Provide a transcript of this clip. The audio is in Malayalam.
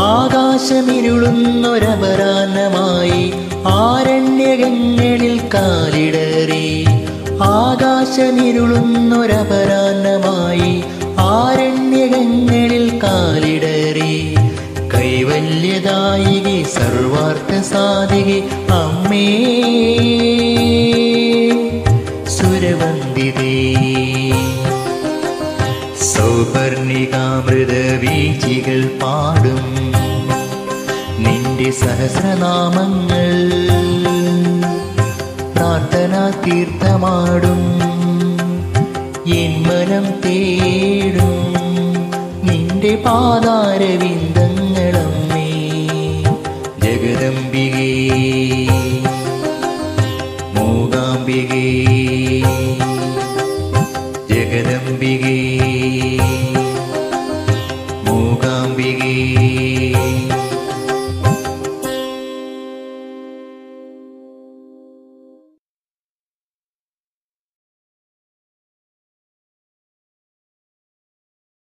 ആകാശമിരുളുന്നൊരപരാന്നമായി ആരണ്യകങ്ങളിൽ കാലിടറി ആകാശമിരുളുന്നൊരപരാന്നമായി ആരണ്യകങ്ങളിൽ കാലിടറി കൈവല്യദായികി സർവാർത്ഥ സാധികി അമ്മേ സുരവന്ദിതേ സൗപർണികാമൃത വീചികൾ പാടും നിന്റെ സഹസ്രനാമങ്ങൾ പ്രാർത്ഥന തീർത്ഥമാടും എൻ മനം തേടും നിന്റെ പാതാരവിന്ദങ്ങളമ്മേ ജഗദംബികേ മൂകാംബികേ ജഗദംബികേ മൂകാംബികേ